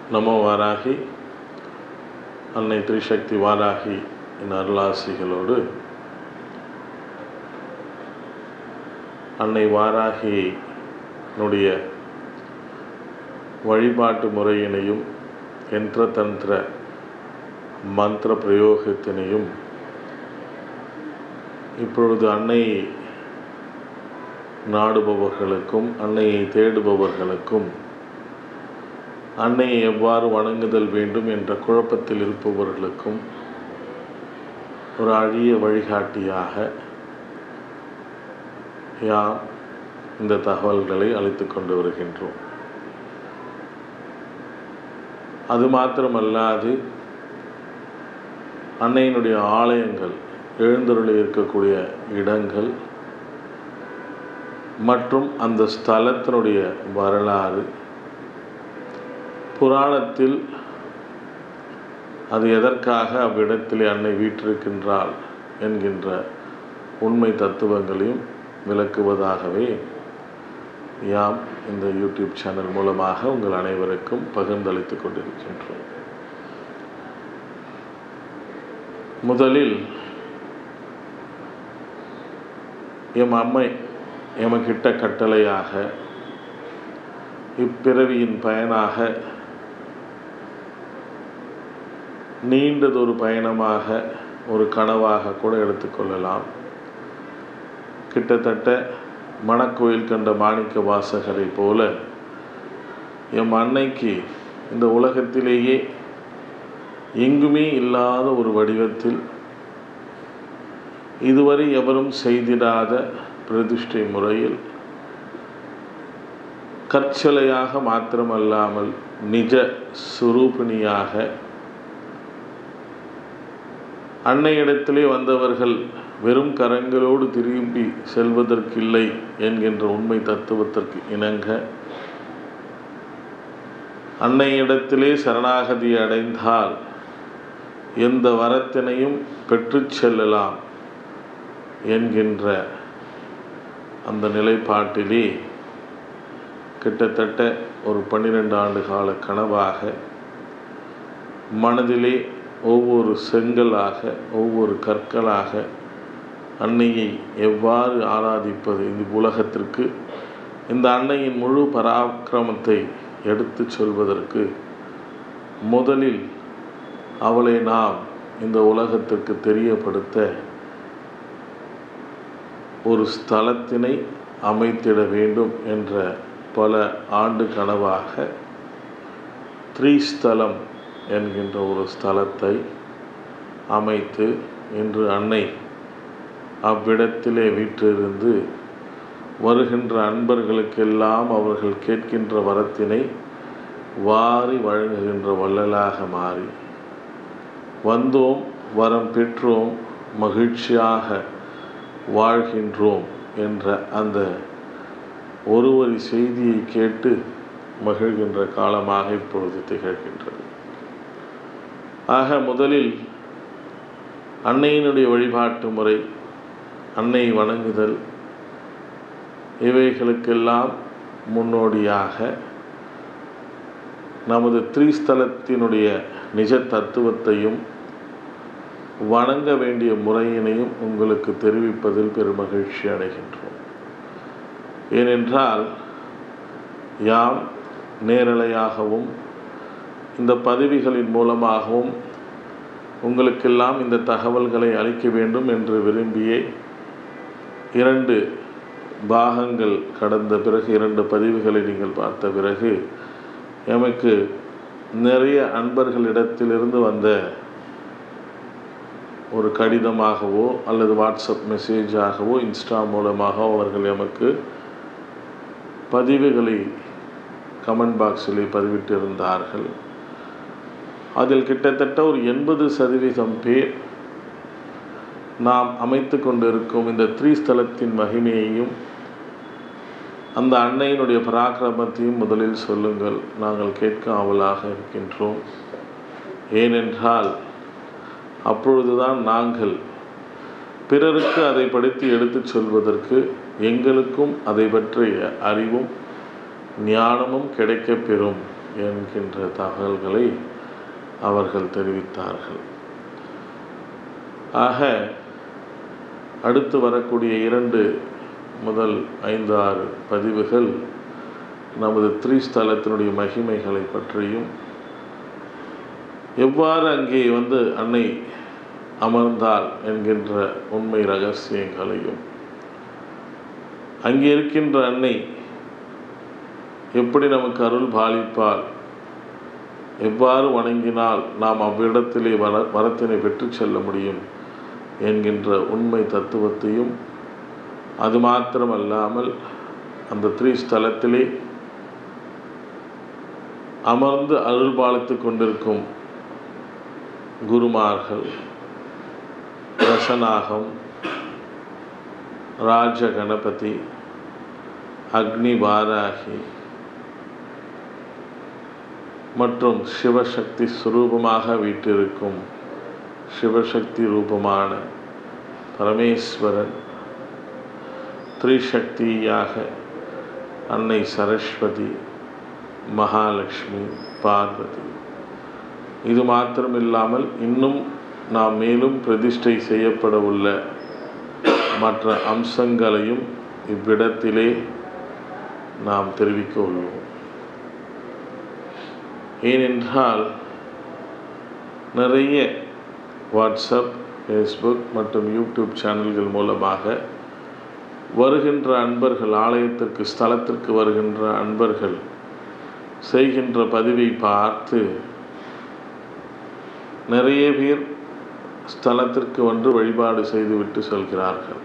நமோ வாராகி அன்னை திரிசக்தி வாராகி என் அருளாசிகளோடு அன்னை வாராகியினுடைய வழிபாட்டு முறையினையும் யந்திர தந்திர மந்திர பிரயோகத்தினையும் இப்பொழுது அன்னை நாடுபவர்களுக்கும் அன்னையை தேடுபவர்களுக்கும் அன்னையை எவ்வாறு வணங்குதல் வேண்டும் என்ற குழப்பத்தில் இருப்பவர்களுக்கும் ஒரு அழிய வழிகாட்டியாக யாம் இந்த தகவல்களை அளித்து கொண்டு வருகின்றோம் அது மாத்திரமல்லாது அன்னையினுடைய ஆலயங்கள் எழுந்தருளி இருக்கக்கூடிய இடங்கள் மற்றும் அந்த ஸ்தலத்தினுடைய வரலாறு புராணத்தில் அது எதற்காக அவ்விடத்திலே அன்னை வீற்றிருக்கின்றாள் என்கின்ற உண்மை தத்துவங்களையும் விளக்குவதாகவே யாம் இந்த யூடியூப் சேனல் மூலமாக உங்கள் அனைவருக்கும் பகிர்ந்தளித்துக் கொண்டிருக்கின்றோம் முதலில் எம் அம்மை எமக்கிட்ட கட்டளையாக இப்பிறவியின் பயனாக நீண்டதொரு பயணமாக ஒரு கனவாக கூட எடுத்துக்கொள்ளலாம் கிட்டத்தட்ட மணக்கோயில் கண்ட மாணிக்க வாசகரை போல எம் அன்னைக்கு இந்த உலகத்திலேயே எங்குமே இல்லாத ஒரு வடிவத்தில் இதுவரை எவரும் செய்திடாத பிரதிஷ்டை முறையில் கற்சலையாக மாத்திரமல்லாமல் நிஜ சுரூபிணியாக அன்னையிடத்திலே வந்தவர்கள் வெறும் கரங்களோடு திரும்பி செல்வதற்கில்லை என்கின்ற உண்மை தத்துவத்திற்கு இணங்க அன்னையிடத்திலே சரணாகதி அடைந்தால் எந்த வரத்தினையும் பெற்று செல்லலாம் என்கின்ற அந்த நிலைப்பாட்டிலே கிட்டத்தட்ட ஒரு பன்னிரெண்டு ஆண்டு கால கனவாக மனதிலே ஒவ்வொரு செங்கலாக ஒவ்வொரு கற்களாக அன்னையை எவ்வாறு ஆராதிப்பது இந்த உலகத்திற்கு இந்த அன்னையின் முழு பராக்கிரமத்தை எடுத்து சொல்வதற்கு முதலில் அவளை நாம் இந்த உலகத்திற்கு தெரியப்படுத்த ஒரு ஸ்தலத்தினை அமைத்திட வேண்டும் என்ற பல ஆண்டு கனவாக த்ரீஸ்தலம் என்கின்ற ஒரு ஸ்தலத்தை அமைத்து இன்று அன்னை அவ்விடத்திலே வீற்றிருந்து வருகின்ற அன்பர்களுக்கெல்லாம் அவர்கள் கேட்கின்ற வரத்தினை வாரி வழங்குகின்ற வள்ளலாக மாறி வந்தோம் வரம் பெற்றோம் மகிழ்ச்சியாக வாழ்கின்றோம் என்ற அந்த ஒரு வரி செய்தியை கேட்டு மகிழ்கின்ற காலமாக இப்பொழுது திகழ்கின்றது ஆக முதலில் அன்னையினுடைய வழிபாட்டு முறை அன்னை வணங்குதல் இவைகளுக்கெல்லாம் முன்னோடியாக நமது த்ரீஸ்தலத்தினுடைய நிஜ தத்துவத்தையும் வணங்க வேண்டிய முறையினையும் உங்களுக்கு தெரிவிப்பதில் பெருமகிழ்ச்சி அடைகின்றோம் ஏனென்றால் யாம் நேரலையாகவும் இந்த பதிவுகளின் மூலமாகவும் உங்களுக்கெல்லாம் இந்த தகவல்களை அளிக்க வேண்டும் என்று விரும்பியே இரண்டு பாகங்கள் கடந்த பிறகு இரண்டு பதிவுகளை நீங்கள் பார்த்த பிறகு எமக்கு நிறைய அன்பர்களிடத்திலிருந்து வந்த ஒரு கடிதமாகவோ அல்லது வாட்ஸ்அப் மெசேஜாகவோ இன்ஸ்டா மூலமாக அவர்கள் எமக்கு பதிவுகளை கமெண்ட் பாக்ஸில் பதிவிட்டிருந்தார்கள் அதில் கிட்டத்தட்ட ஒரு எண்பது சதவீதம் பேர் நாம் அமைத்து கொண்டிருக்கும் இந்த த்ரீஸ்தலத்தின் மகிமையையும் அந்த அன்னையினுடைய பராக்கிரமத்தையும் முதலில் சொல்லுங்கள் நாங்கள் கேட்க ஆவலாக இருக்கின்றோம் ஏனென்றால் அப்பொழுதுதான் நாங்கள் பிறருக்கு அதை படித்து எடுத்துச் சொல்வதற்கு எங்களுக்கும் அதை பற்றிய அறிவும் ஞானமும் கிடைக்கப் பெறும் என்கின்ற தகவல்களை அவர்கள் தெரிவித்தார்கள் ஆக அடுத்து வரக்கூடிய இரண்டு முதல் ஐந்து ஆறு பதிவுகள் நமது த்ரீஸ்தலத்தினுடைய மகிமைகளை பற்றியும் எவ்வாறு அங்கே வந்து அன்னை அமர்ந்தாள் என்கின்ற உண்மை ரகசியங்களையும் அங்கே இருக்கின்ற அன்னை எப்படி நமக்கு அருள் பாலிப்பால் எவ்வாறு வணங்கினால் நாம் அவ்விடத்திலே வர வரத்தினை பெற்று செல்ல முடியும் என்கின்ற உண்மை தத்துவத்தையும் அது மாத்திரமல்லாமல் அந்த த்ரீஸ்தலத்திலே அமர்ந்து அருள் பாலித்து கொண்டிருக்கும் குருமார்கள் ரசநாகம் ராஜ கணபதி அக்னி வாராகி மற்றும் சிவசக்தி சுரூபமாக வீட்டிருக்கும் சிவசக்தி ரூபமான பரமேஸ்வரன் த்ரிசக்தியாக அன்னை சரஸ்வதி மகாலட்சுமி பார்வதி இது மாத்திரமில்லாமல் இன்னும் நாம் மேலும் பிரதிஷ்டை செய்யப்பட உள்ள மற்ற அம்சங்களையும் இவ்விடத்திலே நாம் தெரிவிக்க உள்ளோம் ஏனென்றால் நிறைய வாட்ஸ்அப் ஃபேஸ்புக் மற்றும் யூடியூப் சேனல்கள் மூலமாக வருகின்ற அன்பர்கள் ஆலயத்திற்கு ஸ்தலத்திற்கு வருகின்ற அன்பர்கள் செய்கின்ற பதிவை பார்த்து நிறைய பேர் ஸ்தலத்திற்கு வந்து வழிபாடு செய்துவிட்டு செல்கிறார்கள்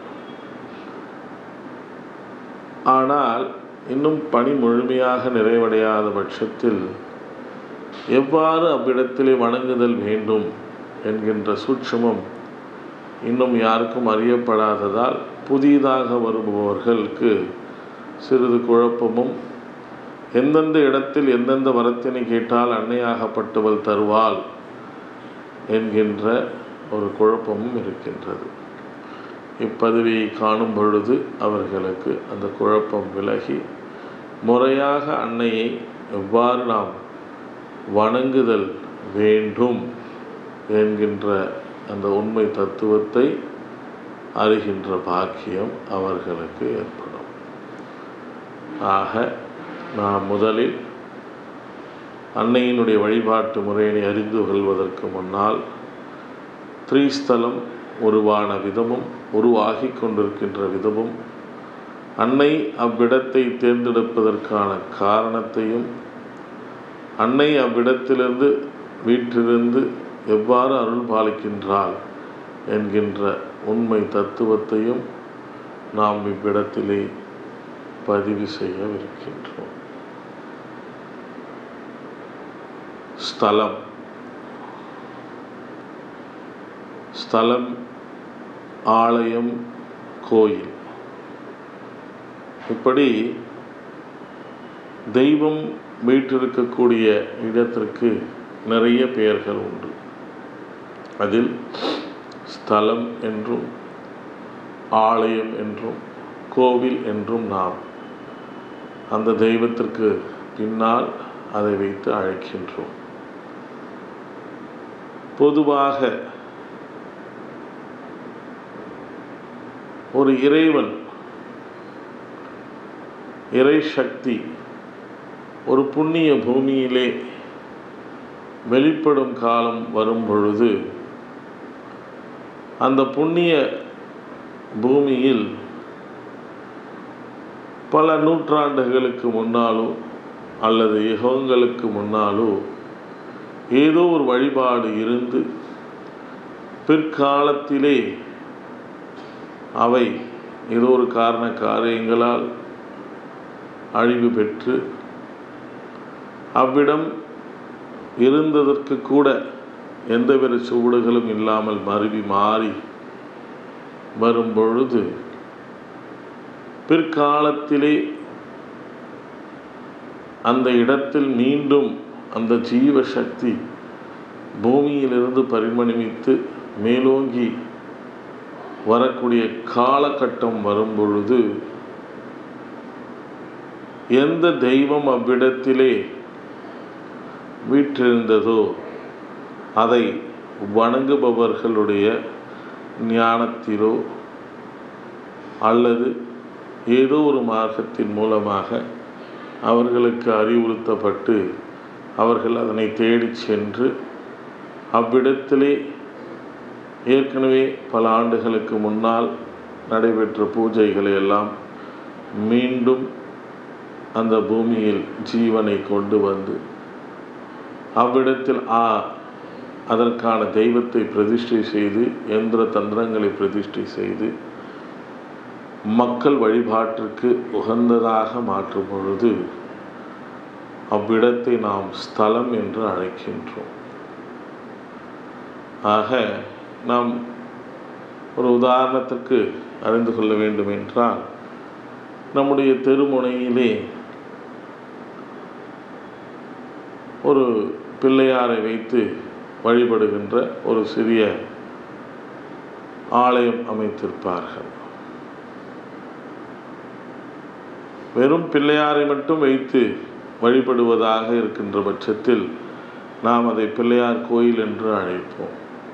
ஆனால் இன்னும் பணி முழுமையாக நிறைவடையாத பட்சத்தில் எவ்வாறு அவ்விடத்திலே வணங்குதல் வேண்டும் என்கின்ற சூட்சமம் இன்னும் யாருக்கும் அறியப்படாததால் புதிதாக வருபவர்களுக்கு சிறிது குழப்பமும் எந்தெந்த இடத்தில் எந்தெந்த வரத்தினை கேட்டால் அன்னையாகப்பட்டவள் தருவாள் என்கின்ற ஒரு குழப்பமும் இருக்கின்றது இப்பதவியை காணும் பொழுது அவர்களுக்கு அந்த குழப்பம் விலகி முறையாக அன்னையை எவ்வாறு நாம் வணங்குதல் வேண்டும் என்கின்ற அந்த உண்மை தத்துவத்தை அறிகின்ற பாக்கியம் அவர்களுக்கு ஏற்படும் ஆக நாம் முதலில் அன்னையினுடைய வழிபாட்டு முறையினை அறிந்து கொள்வதற்கு முன்னால் த்ரீஸ்தலம் உருவான விதமும் உருவாகி கொண்டிருக்கின்ற விதமும் அன்னை அவ்விடத்தை தேர்ந்தெடுப்பதற்கான காரணத்தையும் அன்னை அவ்விடத்திலிருந்து வீட்டிலிருந்து எவ்வாறு அருள் பாலிக்கின்றாள் என்கின்ற உண்மை தத்துவத்தையும் நாம் இவ்விடத்திலே பதிவு செய்யவிருக்கின்றோம் ஸ்தலம் ஸ்தலம் ஆலயம் கோயில் இப்படி தெய்வம் வீற்றிருக்கக்கூடிய இடத்திற்கு நிறைய பெயர்கள் உண்டு அதில் ஸ்தலம் என்றும் ஆலயம் என்றும் கோவில் என்றும் நாம் அந்த தெய்வத்திற்கு பின்னால் அதை வைத்து அழைக்கின்றோம் பொதுவாக ஒரு இறைவன் இறை சக்தி ஒரு புண்ணிய பூமியிலே வெளிப்படும் காலம் வரும் பொழுது அந்த புண்ணிய பூமியில் பல நூற்றாண்டுகளுக்கு முன்னாலோ அல்லது யுகங்களுக்கு முன்னாலோ ஏதோ ஒரு வழிபாடு இருந்து பிற்காலத்திலே அவை ஏதோ ஒரு காரண காரியங்களால் அழிவு பெற்று அவ்விடம் இருந்ததற்கு கூட எந்தவித சுவடுகளும் இல்லாமல் மருவி மாறி வரும் பொழுது பிற்காலத்திலே அந்த இடத்தில் மீண்டும் அந்த ஜீவ சக்தி பூமியிலிருந்து பரிமணிமித்து மேலோங்கி வரக்கூடிய காலகட்டம் வரும் பொழுது எந்த தெய்வம் அவ்விடத்திலே வீற்றிருந்ததோ அதை வணங்குபவர்களுடைய ஞானத்திலோ அல்லது ஏதோ ஒரு மார்க்கத்தின் மூலமாக அவர்களுக்கு அறிவுறுத்தப்பட்டு அவர்கள் அதனை தேடிச் சென்று அவ்விடத்திலே ஏற்கனவே பல ஆண்டுகளுக்கு முன்னால் நடைபெற்ற பூஜைகளை எல்லாம் மீண்டும் அந்த பூமியில் ஜீவனை கொண்டு வந்து அவ்விடத்தில் ஆ அதற்கான தெய்வத்தை பிரதிஷ்டை செய்து எந்திர தந்திரங்களை பிரதிஷ்டை செய்து மக்கள் வழிபாட்டிற்கு உகந்ததாக மாற்றும் பொழுது அவ்விடத்தை நாம் ஸ்தலம் என்று அழைக்கின்றோம் ஆக நாம் ஒரு உதாரணத்திற்கு அறிந்து கொள்ள வேண்டும் என்றால் நம்முடைய தெருமுனையிலே ஒரு பிள்ளையாரை வைத்து வழிபடுகின்ற ஒரு சிறிய ஆலயம் அமைத்திருப்பார்கள் வெறும் பிள்ளையாரை மட்டும் வைத்து வழிபடுவதாக இருக்கின்ற பட்சத்தில் நாம் அதை பிள்ளையார் கோயில் என்று அழைப்போம்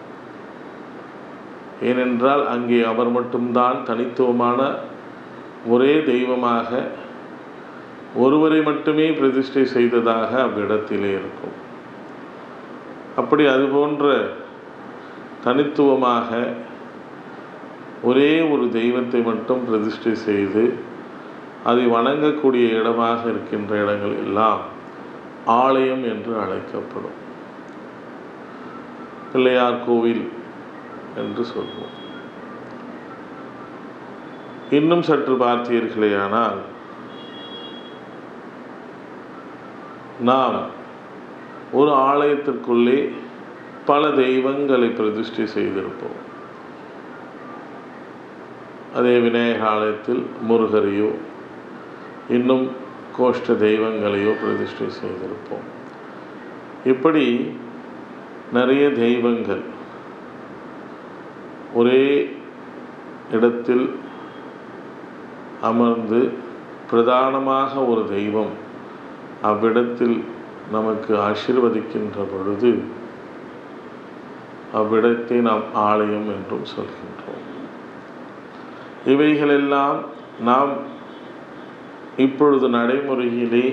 ஏனென்றால் அங்கே அவர் மட்டும்தான் தனித்துவமான ஒரே தெய்வமாக ஒருவரை மட்டுமே பிரதிஷ்டை செய்ததாக அவ்விடத்திலே இருக்கும் அப்படி அது போன்ற தனித்துவமாக ஒரே ஒரு தெய்வத்தை மட்டும் பிரதிஷ்டை செய்து அதை வணங்கக்கூடிய இடமாக இருக்கின்ற இடங்கள் எல்லாம் ஆலயம் என்று அழைக்கப்படும் பிள்ளையார் கோவில் என்று சொல்வோம் இன்னும் சற்று பார்த்தீர்களேயானால் நாம் ஒரு ஆலயத்திற்குள்ளே பல தெய்வங்களை பிரதிஷ்டை செய்திருப்போம் அதே விநாயக ஆலயத்தில் முருகரையோ இன்னும் கோஷ்ட தெய்வங்களையோ பிரதிஷ்டை செய்திருப்போம் இப்படி நிறைய தெய்வங்கள் ஒரே இடத்தில் அமர்ந்து பிரதானமாக ஒரு தெய்வம் அவ்விடத்தில் நமக்கு ஆசீர்வதிக்கின்ற பொழுது அவ்விடத்தை நாம் ஆலயம் என்றும் சொல்கின்றோம் இவைகளெல்லாம் நாம் இப்பொழுது நடைமுறையிலே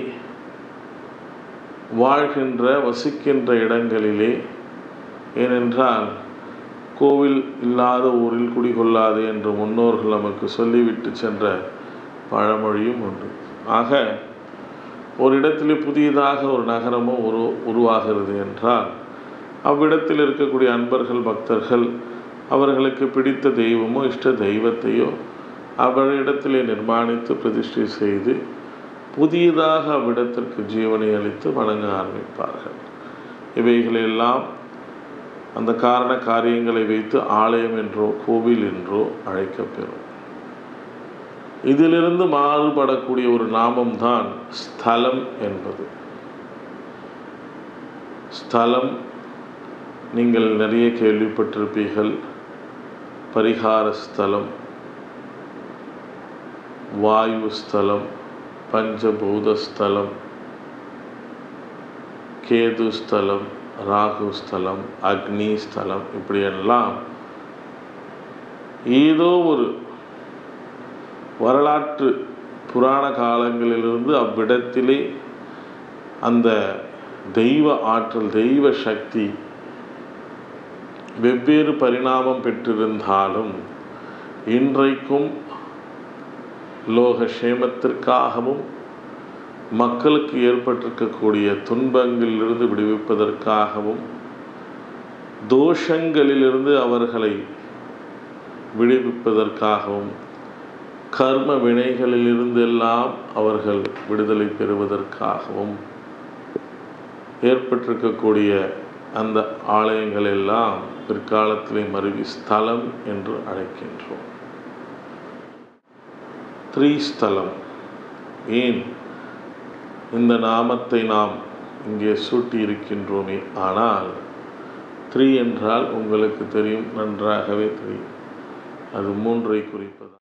வாழ்கின்ற வசிக்கின்ற இடங்களிலே ஏனென்றால் கோவில் இல்லாத ஊரில் குடிகொள்ளாது என்று முன்னோர்கள் நமக்கு சொல்லிவிட்டு சென்ற பழமொழியும் உண்டு ஆக ஒரு இடத்திலே புதியதாக ஒரு நகரமோ உரு உருவாகிறது என்றால் அவ்விடத்தில் இருக்கக்கூடிய அன்பர்கள் பக்தர்கள் அவர்களுக்கு பிடித்த தெய்வமோ இஷ்ட தெய்வத்தையோ அவ்விடத்திலே நிர்மாணித்து பிரதிஷ்டை செய்து புதியதாக அவ்விடத்திற்கு ஜீவனை அளித்து வணங்க ஆரம்பிப்பார்கள் இவைகளெல்லாம் அந்த காரண காரியங்களை வைத்து ஆலயம் என்றோ கோவில் என்றோ அழைக்கப்பெறும் இதிலிருந்து மாறுபடக்கூடிய ஒரு நாமம்தான் ஸ்தலம் என்பது ஸ்தலம் நீங்கள் நிறைய கேள்விப்பட்டிருப்பீர்கள் பரிகார ஸ்தலம் வாயு ஸ்தலம் பஞ்சபூத ஸ்தலம் கேது ஸ்தலம் ராகு ஸ்தலம் அக்னி ஸ்தலம் இப்படியெல்லாம் ஏதோ ஒரு வரலாற்று புராண காலங்களிலிருந்து அவ்விடத்திலே அந்த தெய்வ ஆற்றல் தெய்வ சக்தி வெவ்வேறு பரிணாமம் பெற்றிருந்தாலும் இன்றைக்கும் லோக சேமத்திற்காகவும் மக்களுக்கு ஏற்பட்டிருக்கக்கூடிய துன்பங்களிலிருந்து விடுவிப்பதற்காகவும் தோஷங்களிலிருந்து அவர்களை விடுவிப்பதற்காகவும் கர்ம வினைகளிலிருந்தெல்லாம் அவர்கள் விடுதலை பெறுவதற்காகவும் ஏற்பட்டிருக்கக்கூடிய அந்த ஆலயங்கள் எல்லாம் பிற்காலத்திலே மருவி ஸ்தலம் என்று அழைக்கின்றோம் த்ரீஸ்தலம் ஏன் இந்த நாமத்தை நாம் இங்கே சூட்டி இருக்கின்றோமே ஆனால் த்ரீ என்றால் உங்களுக்கு தெரியும் நன்றாகவே தெரியும் அது மூன்றை குறிப்பது